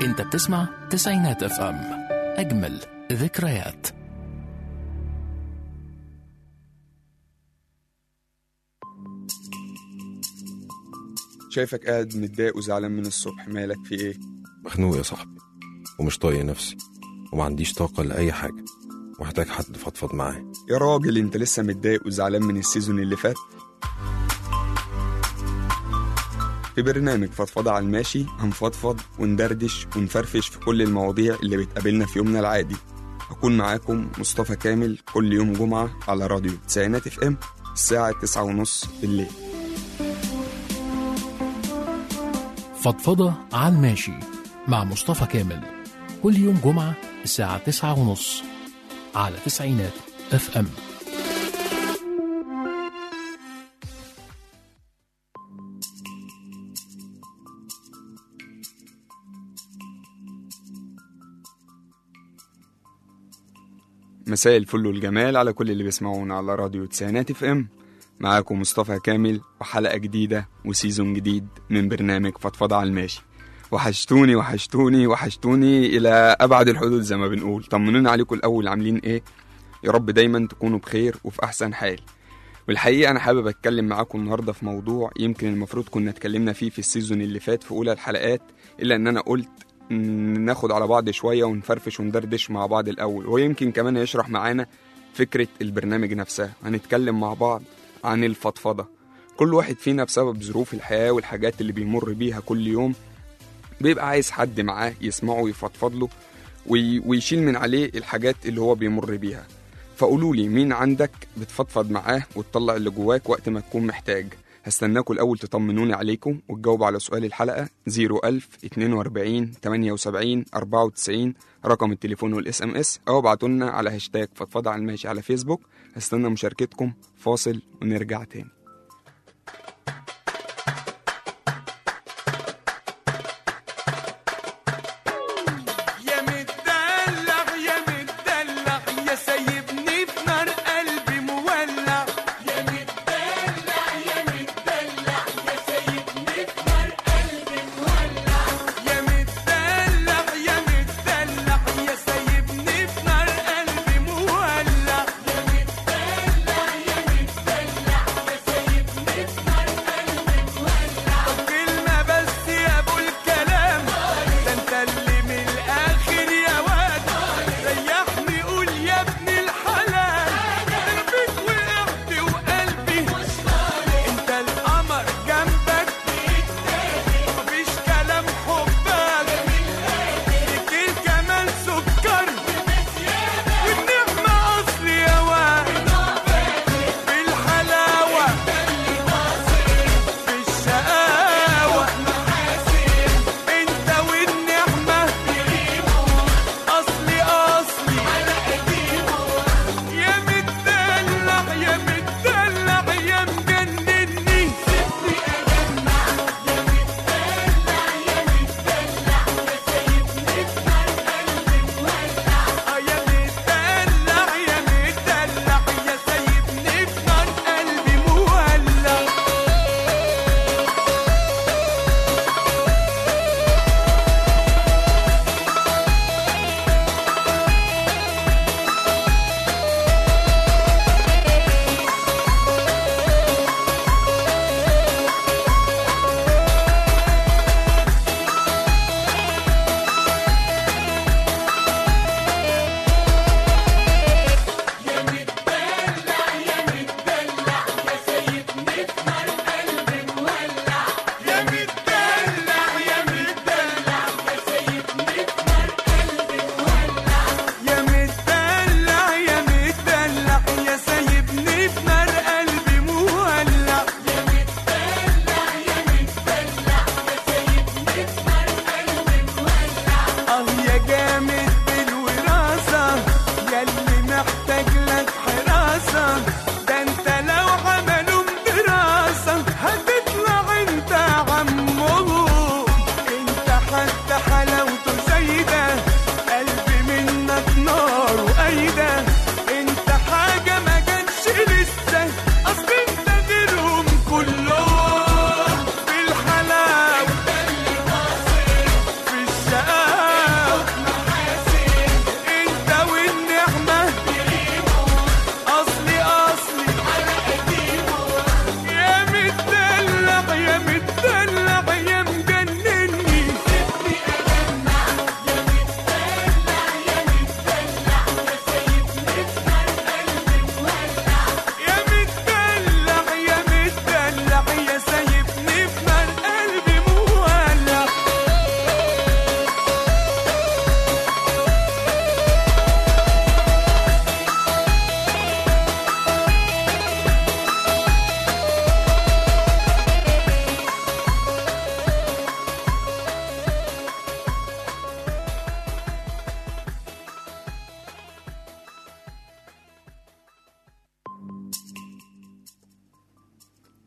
انت بتسمع تسعينات اف ام اجمل ذكريات شايفك قاعد متضايق وزعلان من الصبح مالك في ايه مخنوق يا صاحبي ومش طايق نفسي وما عنديش طاقة لأي حاجة ومحتاج حد فضفض معاه يا راجل انت لسه متضايق وزعلان من السيزون اللي فات في برنامج فضفضة على الماشي هنفضفض وندردش ونفرفش في كل المواضيع اللي بتقابلنا في يومنا العادي هكون معاكم مصطفى كامل كل يوم جمعة على راديو تسعينات اف ام الساعة تسعة ونص بالليل فضفضة على الماشي مع مصطفى كامل كل يوم جمعة الساعة تسعة ونص على تسعينات اف ام مساء الفل والجمال على كل اللي بيسمعونا على راديو تسعينات اف ام معاكم مصطفى كامل وحلقة جديدة وسيزون جديد من برنامج فضفضة على الماشي وحشتوني وحشتوني وحشتوني إلى أبعد الحدود زي ما بنقول طمنونا عليكم الأول عاملين إيه يا رب دايما تكونوا بخير وفي أحسن حال والحقيقة أنا حابب أتكلم معاكم النهاردة في موضوع يمكن المفروض كنا اتكلمنا فيه في السيزون اللي فات في أولى الحلقات إلا إن أنا قلت ن- ناخد على بعض شوية ونفرفش وندردش مع بعض الأول ويمكن كمان يشرح معانا فكرة البرنامج نفسها هنتكلم مع بعض عن الفضفضة كل واحد فينا بسبب ظروف الحياة والحاجات اللي بيمر بيها كل يوم بيبقى عايز حد معاه يسمعه ويفضفض له وي- ويشيل من عليه الحاجات اللي هو بيمر بيها فقولوا لي مين عندك بتفضفض معاه وتطلع اللي جواك وقت ما تكون محتاج هستناكم الأول تطمنوني عليكم وتجاوبوا على سؤال الحلقة 01000 42 78 94 رقم التليفون والاس ام اس أو ابعتوا لنا على هاشتاج فضفضة على الماشي على فيسبوك هستنى مشاركتكم فاصل ونرجع تاني يا متدلع يا متدلع يا سايبني في نار قلبي مولع يا متدلع يا متدلع يا سايبني في نار قلبي مولع يا متدلع يا متدلع يا سايبني في نار قلبي مولع يا متدلع يا متدلع يا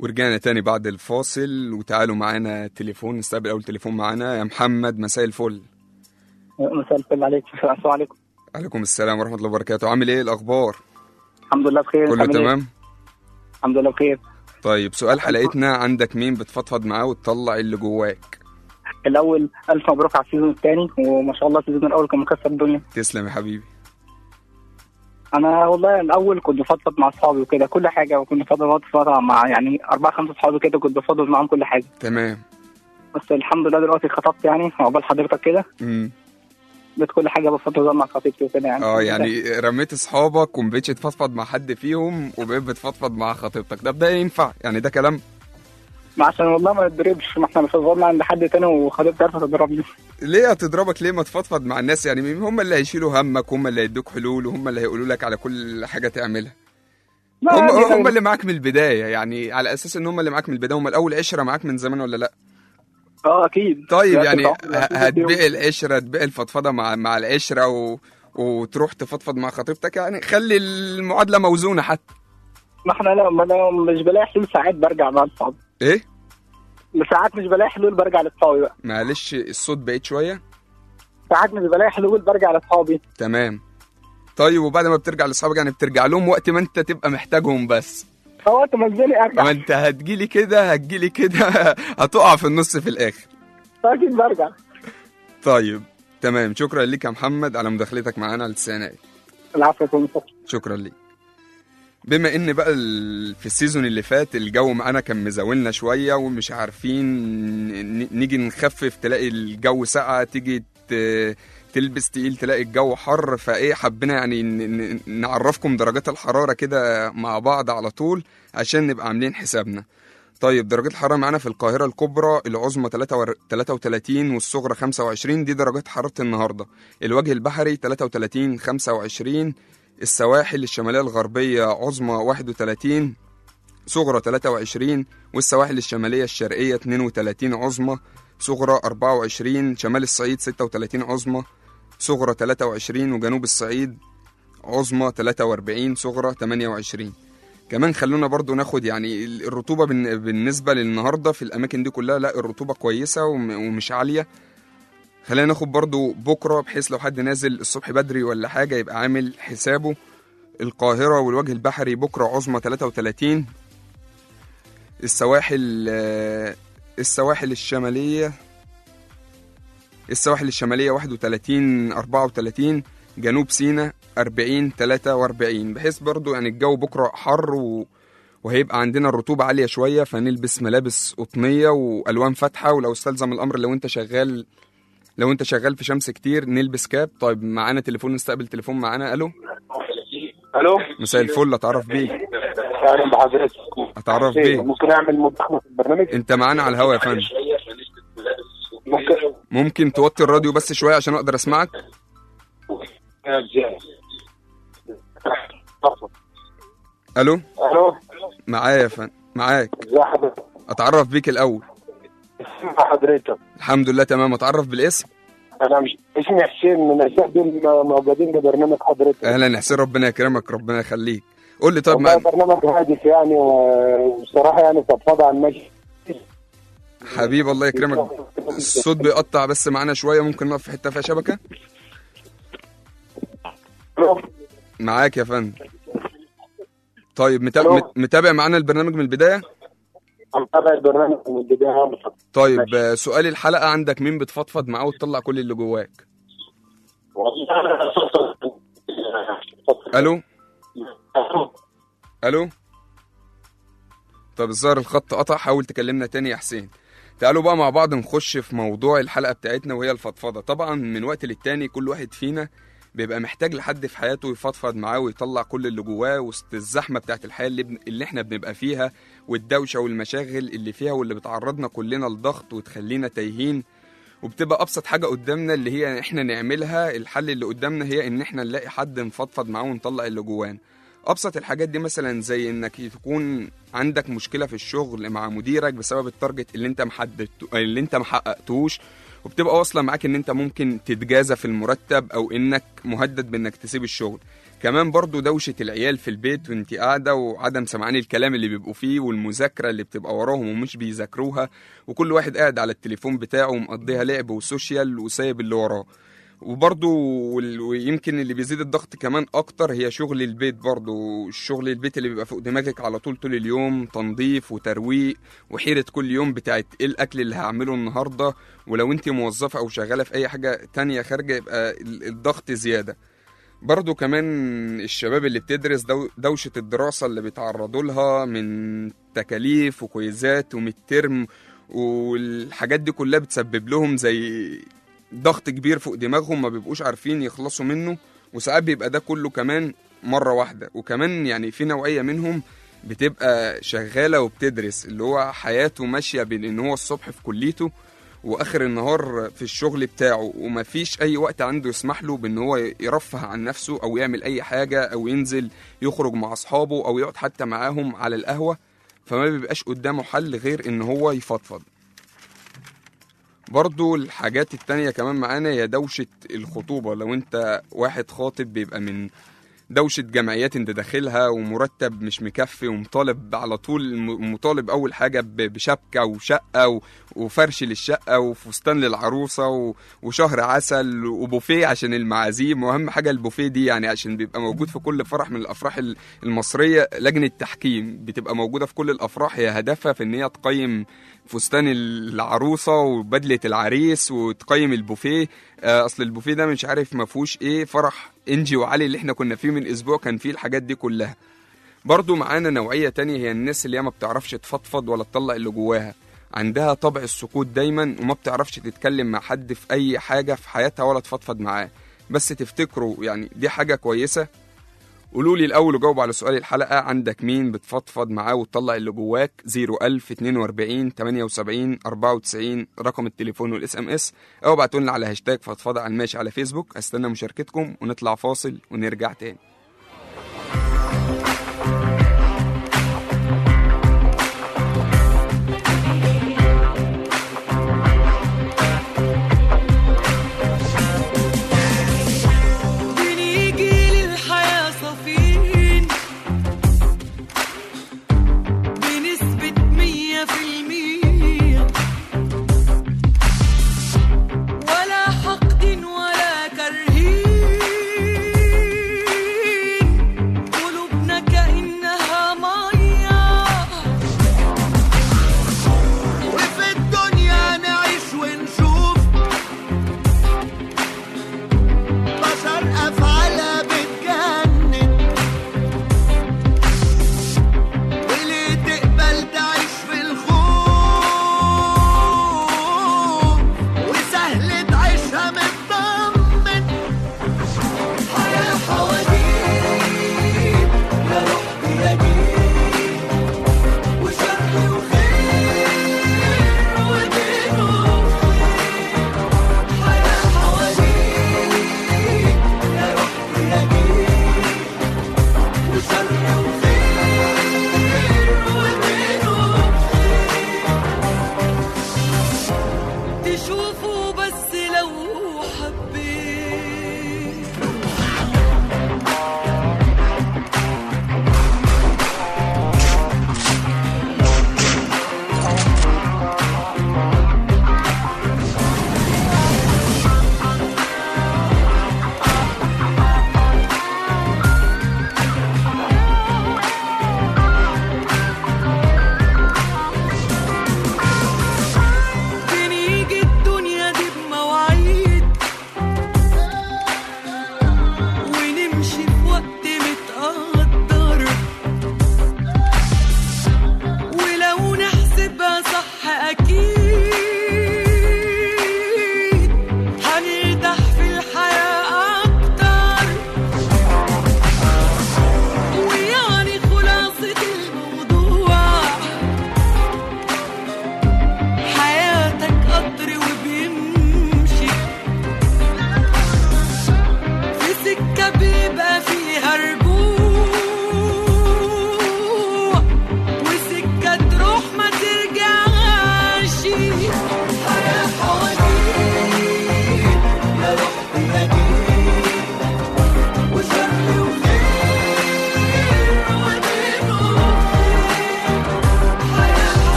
ورجعنا تاني بعد الفاصل وتعالوا معانا تليفون نستقبل اول تليفون معانا يا محمد مساء الفل مساء الفل عليك السلام عليكم عليكم السلام ورحمه الله وبركاته عامل ايه الاخبار الحمد لله بخير كله عامل إيه؟ تمام الحمد لله بخير طيب سؤال حلقتنا عندك مين بتفضفض معاه وتطلع اللي جواك الاول الف مبروك على السيزون الثاني وما شاء الله السيزون الاول كان مكسر الدنيا تسلم يا حبيبي انا والله الاول كنت بفضفض مع اصحابي وكده كل حاجه وكنت بفضفض فتره مع يعني اربع خمس اصحابي كده كنت بفضفض معاهم كل حاجه تمام بس الحمد لله دلوقتي خطبت يعني عقبال حضرتك كده امم بقيت كل حاجه بفضفض مع خطيبتي وكده يعني اه يعني رميت اصحابك ومبقتش تفضفض مع حد فيهم وبقيت بتفضفض مع خطيبتك ده ده ينفع يعني ده كلام ما عشان والله ما نضربش ما احنا مش فضلنا عند حد تاني وخطيبتي عارفه تضربني ليه هتضربك ليه ما تفضفض مع الناس يعني هم اللي هيشيلوا همك هم اللي هيدوك حلول وهم اللي هيقولوا لك على كل حاجه تعملها لا هم عادي هم يعني. اللي معاك من البدايه يعني على اساس ان هم اللي معاك من البدايه هم الاول عشره معاك من زمان ولا لا اه اكيد طيب لا، يعني طبعاً. ه- هتبيع العشره تبيع الفضفضه مع مع العشره و... وتروح تفضفض مع خطيبتك يعني خلي المعادله موزونه حتى ما احنا لا ما انا مش بلاقي حلول ساعات برجع مع اصحابي ايه ساعات مش بلاقي حلول برجع لاصحابي بقى معلش الصوت بعيد شويه ساعات مش بلاقي حلول برجع لاصحابي تمام طيب وبعد ما بترجع لاصحابك يعني بترجع لهم وقت ما انت تبقى محتاجهم بس هو انت منزلي ارجع ما انت هتجيلي كده هتجيلي كده هتقع في النص في الاخر اكيد برجع طيب تمام شكرا ليك يا محمد على مداخلتك معانا على التسعينات العفو يا فندم. شكرا ليك بما ان بقى ال- في السيزون اللي فات الجو معانا كان مزاولنا شويه ومش عارفين ن- نيجي نخفف تلاقي الجو ساقعه تيجي ت- تلبس تقيل تلاقي الجو حر فايه حبينا يعني ن- ن- نعرفكم درجات الحراره كده مع بعض على طول عشان نبقى عاملين حسابنا طيب درجات الحراره معانا في القاهره الكبرى العظمى 33 والصغرى 25 دي درجات حراره النهارده الوجه البحري 33 25 السواحل الشمالية الغربية عظمى 31 صغرى 23 والسواحل الشمالية الشرقية 32 عظمى صغرى 24 شمال الصعيد 36 عظمى صغرى 23 وجنوب الصعيد عظمى 43 صغرى 28 كمان خلونا برضو ناخد يعني ال- الرطوبة بالن- بالنسبة للنهاردة في الأماكن دي كلها لا الرطوبة كويسة وم- ومش عالية خلينا ناخد برضو بكرة بحيث لو حد نازل الصبح بدري ولا حاجة يبقى عامل حسابه القاهرة والوجه البحري بكرة عظمى 33 السواحل آه، السواحل الشمالية السواحل الشمالية 31 34 جنوب سيناء 40 43 بحيث برضو يعني الجو بكرة حر و... وهيبقى عندنا الرطوبة عالية شوية فنلبس ملابس قطنية وألوان فاتحة ولو استلزم الأمر لو أنت شغال لو أنت شغال في شمس كتير نلبس كاب طيب معانا تليفون نستقبل تليفون معانا ألو الو مساء الفل اتعرف بيك اهلا بحضرتك اتعرف إيه، بيك ممكن اعمل مداخله في البرنامج انت معانا على الهوا يا فندم ممكن ممكن توطي الراديو بس شويه عشان اقدر اسمعك الو الو معايا يا فندم معاك ازي حضرتك اتعرف بيك الاول اسمع حضرتك الحمد لله تمام اتعرف بالاسم انا مش اسمي حسين من الشيخ دول موجودين ببرنامج حضرتك اهلا يا حسين ربنا يكرمك ربنا يخليك قول لي طيب والله ما برنامج هادف يعني وبصراحه يعني فضفضه عن المشي حبيب الله يكرمك الصوت بيقطع بس معانا شويه ممكن نقف في حته فيها شبكه الو معاك يا فندم طيب متابع, ألو. مت- متابع معانا البرنامج من البدايه انا متابع البرنامج من البدايه طيب ماشي. آه، سؤال الحلقه عندك مين بتفضفض معاه وتطلع كل اللي جواك والله انا الو الو طب الظاهر الخط قطع حاول تكلمنا تاني يا حسين تعالوا بقى مع بعض نخش في موضوع الحلقه بتاعتنا وهي الفضفضه طبعا من وقت للتاني كل واحد فينا بيبقى محتاج لحد في حياته يفضفض معاه ويطلع كل اللي جواه وسط الزحمه بتاعت الحياه اللي, بن... اللي احنا بنبقى فيها والدوشه والمشاغل اللي فيها واللي بتعرضنا كلنا لضغط وتخلينا تايهين وبتبقى ابسط حاجه قدامنا اللي هي احنا نعملها الحل اللي قدامنا هي ان احنا نلاقي حد نفضفض معاه ونطلع اللي جوانا ابسط الحاجات دي مثلا زي انك تكون عندك مشكله في الشغل مع مديرك بسبب التارجت اللي انت محدد اللي انت محققتوش وبتبقى واصله معاك ان انت ممكن تتجازى في المرتب او انك مهدد بانك تسيب الشغل كمان برضو دوشة العيال في البيت وانت قاعدة وعدم سمعان الكلام اللي بيبقوا فيه والمذاكرة اللي بتبقى وراهم ومش بيذاكروها وكل واحد قاعد على التليفون بتاعه ومقضيها لعب وسوشيال وسايب اللي وراه وبرضو وال- ويمكن اللي بيزيد الضغط كمان اكتر هي شغل البيت برضو الشغل البيت اللي بيبقى فوق دماغك على طول طول اليوم تنظيف وترويق وحيرة كل يوم بتاعت ايه الاكل اللي هعمله النهاردة ولو انت موظفة او شغالة في اي حاجة تانية خارجة يبقى ال- الضغط زيادة برضو كمان الشباب اللي بتدرس دو دوشة الدراسة اللي بيتعرضوا لها من تكاليف وكويزات ومترم والحاجات دي كلها بتسبب لهم زي ضغط كبير فوق دماغهم ما بيبقوش عارفين يخلصوا منه وساعات بيبقى ده كله كمان مرة واحدة وكمان يعني في نوعية منهم بتبقى شغالة وبتدرس اللي هو حياته ماشية بين ان هو الصبح في كليته واخر النهار في الشغل بتاعه ومفيش اي وقت عنده يسمح له بان هو يرفه عن نفسه او يعمل اي حاجة او ينزل يخرج مع اصحابه او يقعد حتى معاهم على القهوة فما بيبقاش قدامه حل غير ان هو يفضفض برضو الحاجات التانية كمان معانا هي دوشة الخطوبة لو انت واحد خاطب بيبقى من دوشة جمعيات انت داخلها ومرتب مش مكفي ومطالب على طول م- مطالب اول حاجة ب- بشبكة وشقة و- وفرش للشقة وفستان للعروسة و- وشهر عسل وبوفيه عشان المعازيم واهم حاجة البوفيه دي يعني عشان بيبقى موجود في كل فرح من الافراح ال- المصرية لجنة تحكيم بتبقى موجودة في كل الافراح هي هدفها في ان هي تقيم فستان العروسة وبدلة العريس وتقيم البوفيه آه، اصل البوفيه ده مش عارف ما فيهوش ايه فرح انجي وعلي اللي احنا كنا فيه من اسبوع كان فيه الحاجات دي كلها برضو معانا نوعية تانية هي الناس اللي هي ما بتعرفش تفضفض ولا تطلع اللي جواها عندها طبع السكوت دايما وما بتعرفش تتكلم مع حد في اي حاجة في حياتها ولا تفضفض معاه بس تفتكروا يعني دي حاجة كويسة قولوا لي الاول وجاوب على سؤال الحلقه عندك مين بتفضفض معاه وتطلع اللي جواك 01000 42 78 94 رقم التليفون والاس ام اس او ابعتوا لنا على هاشتاج فضفضه على الماشي على فيسبوك استنى مشاركتكم ونطلع فاصل ونرجع تاني بنيجي للحياة صافين بنسبة مية في المية ولا حقد ولا كرهين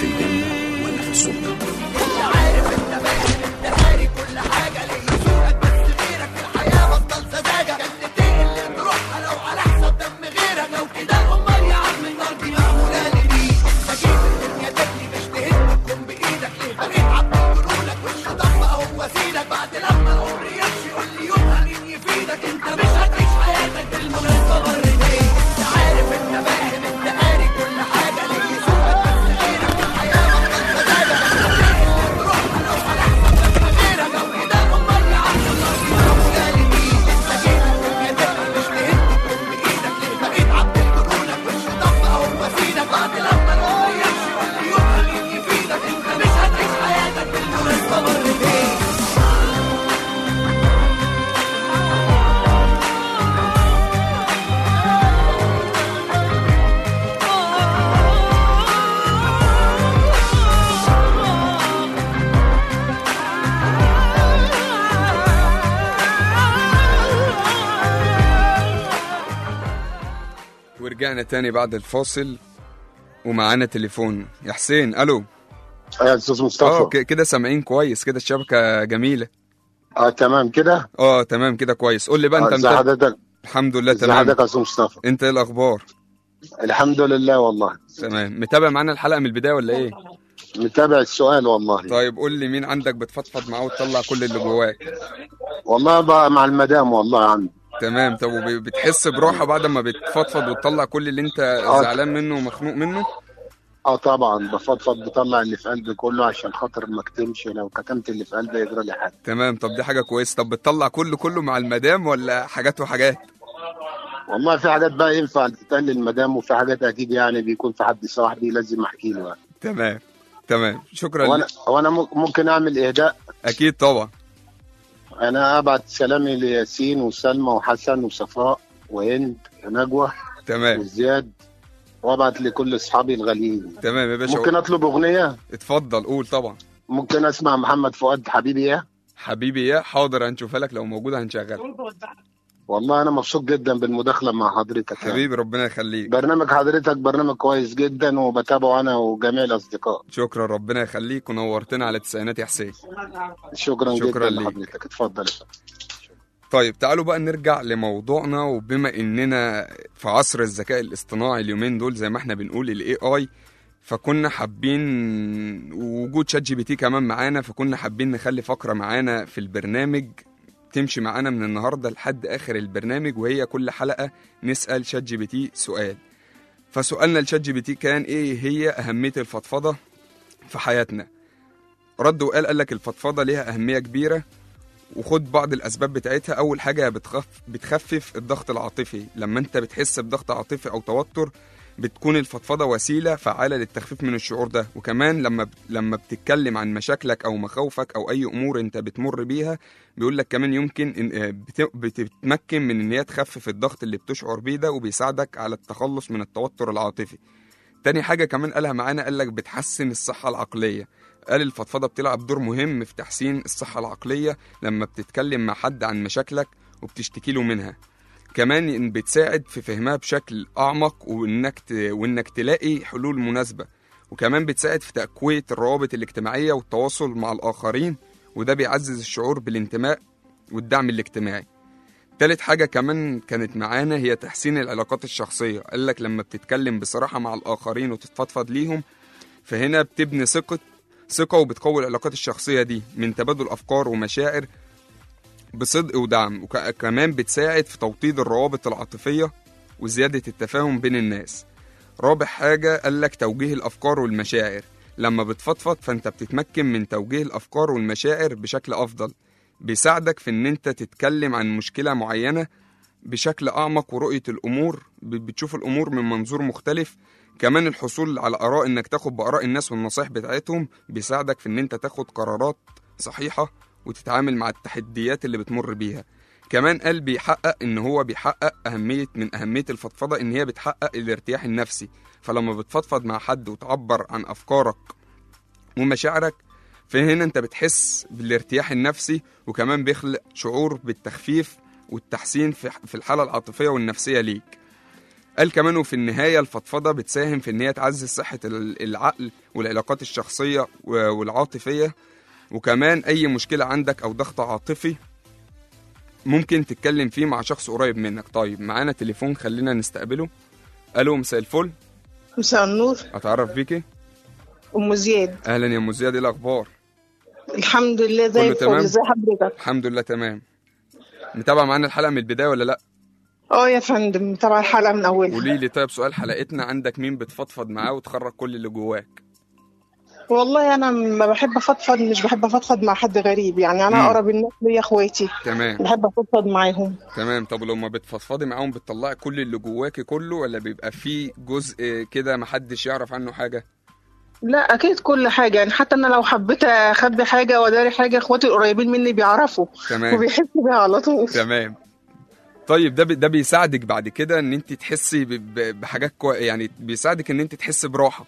بالليل ولا في الصبح ورجعنا تاني بعد الفاصل ومعانا تليفون يا حسين الو يا استاذ اه مصطفى ك- كده سامعين كويس كده الشبكه جميله اه تمام كده اه تمام كده كويس قول لي بقى آه، انت ازي متابع حضرتك الحمد لله ازي تمام حضرتك يا استاذ مصطفى انت ايه الاخبار الحمد لله والله تمام متابع معانا الحلقه من البدايه ولا ايه متابع السؤال والله طيب قول لي مين عندك بتفضفض معاه وتطلع كل اللي جواك والله بقى مع المدام والله عندي تمام طب وبتحس براحه بعد ما بتفضفض وتطلع كل اللي انت آه. زعلان منه ومخنوق منه اه طبعا بفضفض بطلع اللي في قلبي كله عشان خاطر ما اكتمش لو كتمت اللي في قلبي يجرى لي حاجه تمام طب دي حاجه كويسه طب بتطلع كله كله مع المدام ولا حاجات وحاجات والله في حاجات بقى ينفع تتقال للمدام وفي حاجات اكيد يعني بيكون في حد صاحبي لازم احكي له يعني. تمام تمام شكرا وانا لك. وانا مم- ممكن اعمل اهداء اكيد طبعا انا ابعت سلامي لياسين وسلمى وحسن وصفاء وهند ونجوى تمام وزياد وابعت لكل اصحابي الغاليين تمام يا باشا ممكن اطلب اغنيه اتفضل قول طبعا ممكن اسمع محمد فؤاد حبيبي ايه حبيبي يا حاضر هنشوفها لك لو موجوده هنشغلها والله انا مبسوط جدا بالمداخله مع حضرتك يعني. حبيبي ربنا يخليك برنامج حضرتك برنامج كويس جدا وبتابعه انا وجميع الاصدقاء شكرا ربنا يخليك ونورتنا على التسعينات يا حسين شكرا, شكرا جدا ليك. لحضرتك اتفضل يا فندم. طيب تعالوا بقى نرجع لموضوعنا وبما اننا في عصر الذكاء الاصطناعي اليومين دول زي ما احنا بنقول الاي اي فكنا حابين وجود شات جي بي تي كمان معانا فكنا حابين نخلي فقره معانا في البرنامج تمشي معانا من النهارده لحد اخر البرنامج وهي كل حلقه نسال شات جي بي تي سؤال فسؤالنا لشات جي بي تي كان ايه هي اهميه الفضفضه في حياتنا رد وقال قال لك الفضفضه ليها اهميه كبيره وخد بعض الاسباب بتاعتها اول حاجه بتخف بتخفف الضغط العاطفي لما انت بتحس بضغط عاطفي او توتر بتكون الفضفضه وسيله فعاله للتخفيف من الشعور ده وكمان لما ب... لما بتتكلم عن مشاكلك او مخاوفك او اي امور انت بتمر بيها بيقول لك كمان يمكن إن... آه، بت... بتتمكن من ان هي تخفف الضغط اللي بتشعر بيه ده وبيساعدك على التخلص من التوتر العاطفي تاني حاجه كمان قالها معانا قال لك بتحسن الصحه العقليه قال الفضفضه بتلعب دور مهم في تحسين الصحه العقليه لما بتتكلم مع حد عن مشاكلك وبتشتكي له منها كمان إن بتساعد في فهمها بشكل اعمق وانك ت... وانك تلاقي حلول مناسبه وكمان بتساعد في تقويه الروابط الاجتماعيه والتواصل مع الاخرين وده بيعزز الشعور بالانتماء والدعم الاجتماعي تالت حاجة كمان كانت معانا هي تحسين العلاقات الشخصية قال لك لما بتتكلم بصراحة مع الآخرين وتتفضفض ليهم فهنا بتبني ثقة ثقة وبتقوي العلاقات الشخصية دي من تبادل أفكار ومشاعر بصدق ودعم وكمان بتساعد في توطيد الروابط العاطفية وزيادة التفاهم بين الناس رابع حاجة قال لك توجيه الأفكار والمشاعر لما بتفضفض فأنت بتتمكن من توجيه الأفكار والمشاعر بشكل أفضل بيساعدك في إن أنت تتكلم عن مشكلة معينة بشكل أعمق ورؤية الأمور ب- بتشوف الأمور من منظور مختلف كمان الحصول على آراء إنك تاخد بآراء الناس والنصايح بتاعتهم بيساعدك في إن أنت تاخد قرارات صحيحة وتتعامل مع التحديات اللي بتمر بيها كمان قال بيحقق ان هو بيحقق اهميه من اهميه الفضفضه ان هي بتحقق الارتياح النفسي فلما بتفضفض مع حد وتعبر عن افكارك ومشاعرك فهنا انت بتحس بالارتياح النفسي وكمان بيخلق شعور بالتخفيف والتحسين في في الحاله العاطفيه والنفسيه ليك قال كمان وفي النهاية الفضفضة بتساهم في إن هي تعزز صحة ال- العقل والعلاقات الشخصية و- والعاطفية وكمان أي مشكلة عندك أو ضغط عاطفي ممكن تتكلم فيه مع شخص قريب منك طيب معانا تليفون خلينا نستقبله ألو مساء الفل مساء النور أتعرف بيكي ام زياد أهلا يا أم زياد إيه الأخبار الحمد لله زي كله الفل تمام؟ ازي حضرتك الحمد لله تمام متابعة معانا الحلقة من البداية ولا لأ اه يا فندم متابعه الحلقه من اولها قولي لي طيب سؤال حلقتنا عندك مين بتفضفض معاه وتخرج كل اللي جواك والله انا ما بحب افضفض مش بحب افضفض مع حد غريب يعني انا مم. اقرب الناس ليا اخواتي تمام بحب افضفض معاهم تمام طب لما بتفضفضي معاهم بتطلعي كل اللي جواكي كله ولا بيبقى في جزء كده محدش يعرف عنه حاجة لا اكيد كل حاجه يعني حتى انا لو حبيت اخبي حاجه واداري حاجه اخواتي القريبين مني بيعرفوا تمام وبيحسوا بيها على طول تمام طيب ده بي- ده بيساعدك بعد كده ان انت تحسي ب- ب- بحاجات كوي... يعني بيساعدك ان انت تحسي براحة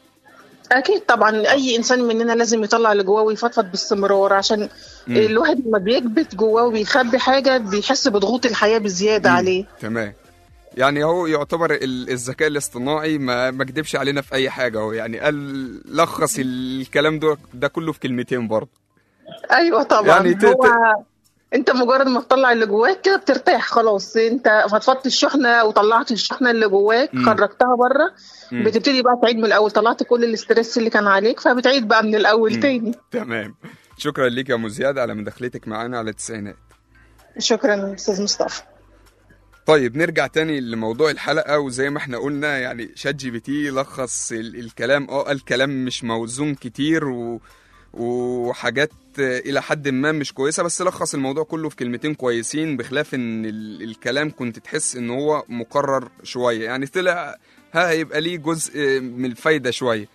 اكيد طبعا اي انسان مننا لازم يطلع اللي جواه ويفضفض باستمرار عشان مم. الواحد لما بيكبت جواه وبيخبي حاجه بيحس بضغوط الحياه بزياده مم. عليه تمام يعني هو يعتبر ال- الذكاء الاصطناعي ما ما كدبش علينا في اي حاجه هو يعني قال لخص الكلام ده ده كله في كلمتين برضه ايوه طبعا يعني ت- هو انت مجرد ما تطلع اللي جواك كده بترتاح خلاص انت فضفضت الشحنه وطلعت الشحنه اللي جواك مم. خرجتها بره مم. بتبتدي بقى تعيد من الاول طلعت كل الاسترس اللي كان عليك فبتعيد بقى من الاول مم. تاني تمام شكرا ليك يا ام زياد على مداخلتك معانا على التسعينات شكرا استاذ مصطفى طيب نرجع تاني لموضوع الحلقه وزي ما احنا قلنا يعني شات جي بي تي لخص ال- الكلام اه الكلام مش موزون كتير و وحاجات الى حد ما مش كويسه بس لخص الموضوع كله في كلمتين كويسين بخلاف ان ال- الكلام كنت تحس ان هو مقرر شويه يعني طلع ها هيبقى ليه جزء من الفايده شويه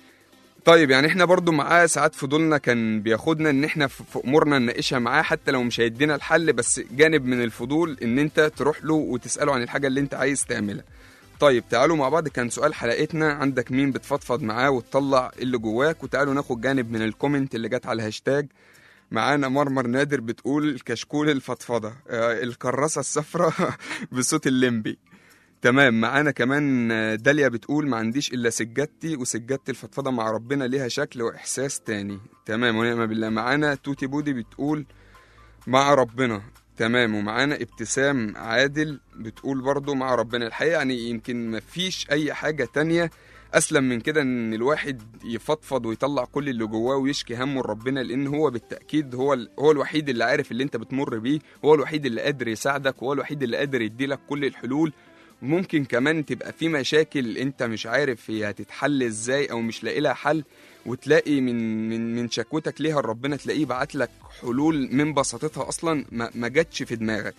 طيب يعني احنا برضو معاه ساعات فضولنا كان بياخدنا ان احنا في في امورنا نناقشها معاه حتى لو مش هيدينا الحل بس جانب من الفضول ان انت تروح له وتساله عن الحاجه اللي انت عايز تعملها طيب تعالوا مع بعض كان سؤال حلقتنا عندك مين بتفضفض معاه وتطلع اللي جواك وتعالوا ناخد جانب من الكومنت اللي جت على الهاشتاج معانا مرمر نادر بتقول كشكول الفضفضه آه الكراسه الصفراء بصوت الليمبي تمام معانا كمان آه، داليا بتقول ما عنديش الا سجادتي وسجادة الفضفضه مع ربنا ليها شكل واحساس تاني تمام ونعم بالله معانا توتي بودي بتقول مع ربنا تمام ومعانا ابتسام عادل بتقول برضو مع ربنا الحقيقة يعني يمكن مفيش أي حاجة تانية أسلم من كده إن الواحد يفضفض ويطلع كل اللي جواه ويشكي همه لربنا لأن هو بالتأكيد هو ال- هو الوحيد اللي عارف اللي أنت بتمر بيه هو الوحيد اللي قادر يساعدك وهو الوحيد اللي قادر يديلك كل الحلول ممكن كمان تبقى في مشاكل انت مش عارف هي هتتحل ازاي او مش لاقي لها حل وتلاقي من من من شكوتك ليها ربنا تلاقيه بعت لك حلول من بساطتها اصلا ما, ما جاتش في دماغك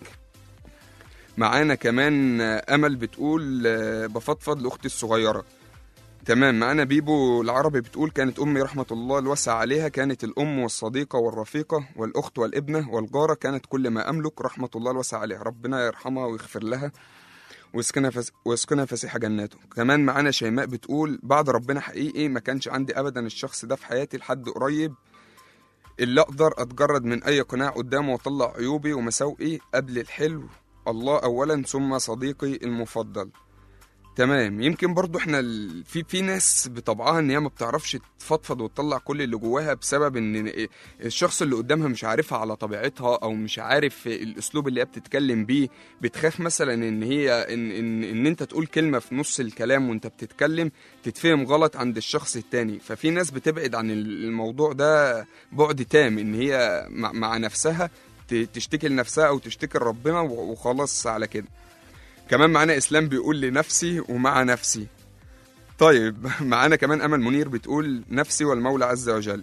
معانا كمان آه، امل بتقول آه، بفضفض لاختي الصغيره تمام معانا بيبو العربي بتقول كانت امي رحمه الله الواسع عليها كانت الام والصديقه والرفيقه والاخت والابنه والجاره كانت كل ما املك رحمه الله الواسع عليها ربنا يرحمها ويغفر لها ويسكنها فس... ويسكنها فسيح جناته كمان معانا شيماء بتقول بعد ربنا حقيقي ما كانش عندي ابدا الشخص ده في حياتي لحد قريب اللي اقدر اتجرد من اي قناع قدامه واطلع عيوبي ومساوئي قبل الحلو الله اولا ثم صديقي المفضل تمام يمكن برضو احنا ال... في في ناس بطبعها ان هي ما بتعرفش تفضفض وتطلع كل اللي جواها بسبب ان الشخص اللي قدامها مش عارفها على طبيعتها او مش عارف الاسلوب اللي هي بتتكلم بيه بتخاف مثلا ان هي ان ان, إن انت تقول كلمه في نص الكلام وانت بتتكلم تتفهم غلط عند الشخص التاني ففي ناس بتبعد عن الموضوع ده بعد تام ان هي مع, مع نفسها ت- تشتكي لنفسها او تشتكي لربنا و- وخلاص على كده كمان معانا اسلام بيقول لنفسي ومع نفسي طيب معانا كمان امل منير بتقول نفسي والمولى عز وجل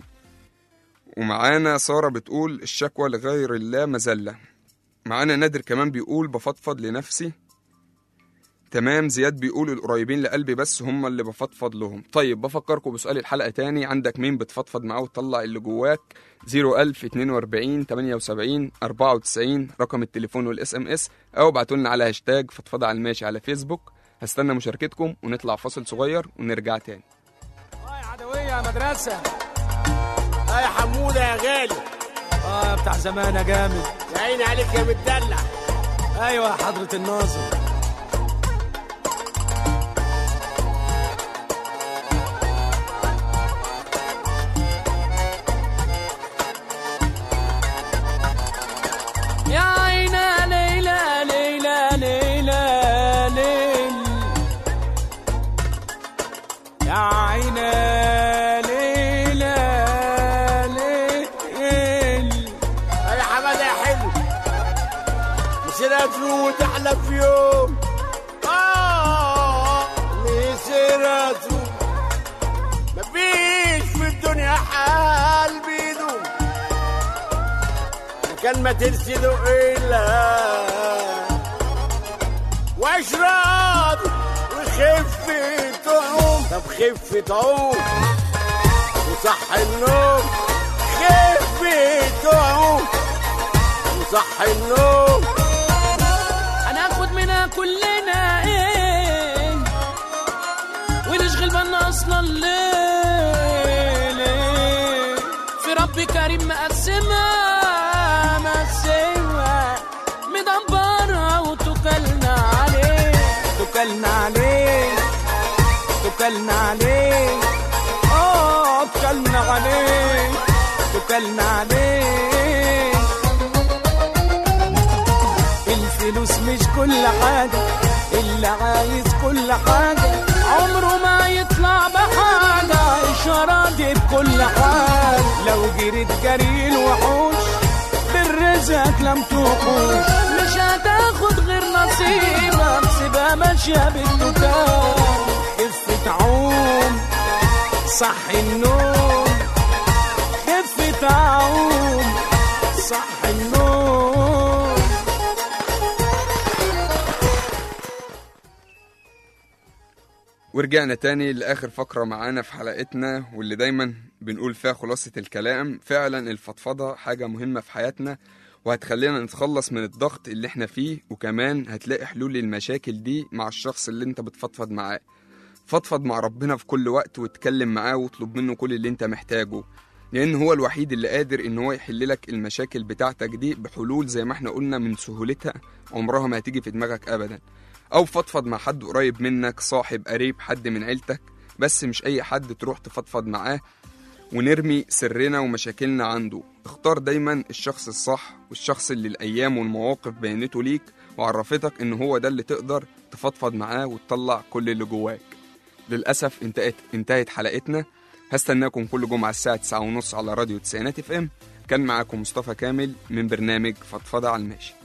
ومعانا ساره بتقول الشكوى لغير الله مذله معانا نادر كمان بيقول بفضفض لنفسي تمام زياد بيقول القريبين لقلبي بس هم اللي بفضفض لهم طيب بفكركم بسؤال الحلقة تاني عندك مين بتفضفض معاه وتطلع اللي جواك 01000 42 78 94 رقم التليفون والاس ام اس او ابعتوا لنا على هاشتاج فضفضة على الماشي على فيسبوك هستنى مشاركتكم ونطلع فاصل صغير ونرجع تاني عدوية يا مدرسة اه يا حموده يا غالي اه بتاع زمان يا جامد يا عيني عليك يا متدلع ايوه يا حضرة الناظر مسيرته وتحلى في يوم آه مسيرته مفيش في الدنيا حال بيدوم كان ما ترسله إلا واشرب وخفة عوم طب خفة عوم وصح النوم خفة عوم وصح النوم هناخد منها كلنا ايه ونشغل بالنا اصلا ليه ليه في رب كريم مقسمها مقسمها مدبرها وتكلنا عليه تكلنا عليه تكلنا عليه اه تكلنا عليه تكلنا عليه الفلوس مش كل حاجة اللي عايز كل حاجة عمره ما يطلع بحاجة إشارة دي بكل حال لو جريت جري الوحوش بالرزق لم تحوش مش هتاخد غير نصيبك سيبها ماشية بالتكال خفة عوم صح النوم خفة عوم صح النوم ورجعنا تاني لآخر فقرة معانا في حلقتنا واللي دايما بنقول فيها خلاصة الكلام فعلا الفضفضة حاجة مهمة في حياتنا وهتخلينا نتخلص من الضغط اللي احنا فيه وكمان هتلاقي حلول للمشاكل دي مع الشخص اللي انت بتفضفض معاه فضفض مع ربنا في كل وقت واتكلم معاه واطلب منه كل اللي انت محتاجه لان هو الوحيد اللي قادر ان هو يحل لك المشاكل بتاعتك دي بحلول زي ما احنا قلنا من سهولتها عمرها ما هتيجي في دماغك ابدا او فضفض مع حد قريب منك صاحب قريب حد من عيلتك بس مش اي حد تروح تفضفض معاه ونرمي سرنا ومشاكلنا عنده اختار دايما الشخص الصح والشخص اللي الايام والمواقف بينته ليك وعرفتك ان هو ده اللي تقدر تفضفض معاه وتطلع كل اللي جواك للاسف انتهت انتهت حلقتنا هستناكم كل جمعه الساعه 9:30 على راديو تسعينات اف ام كان معاكم مصطفى كامل من برنامج فضفضه على الماشي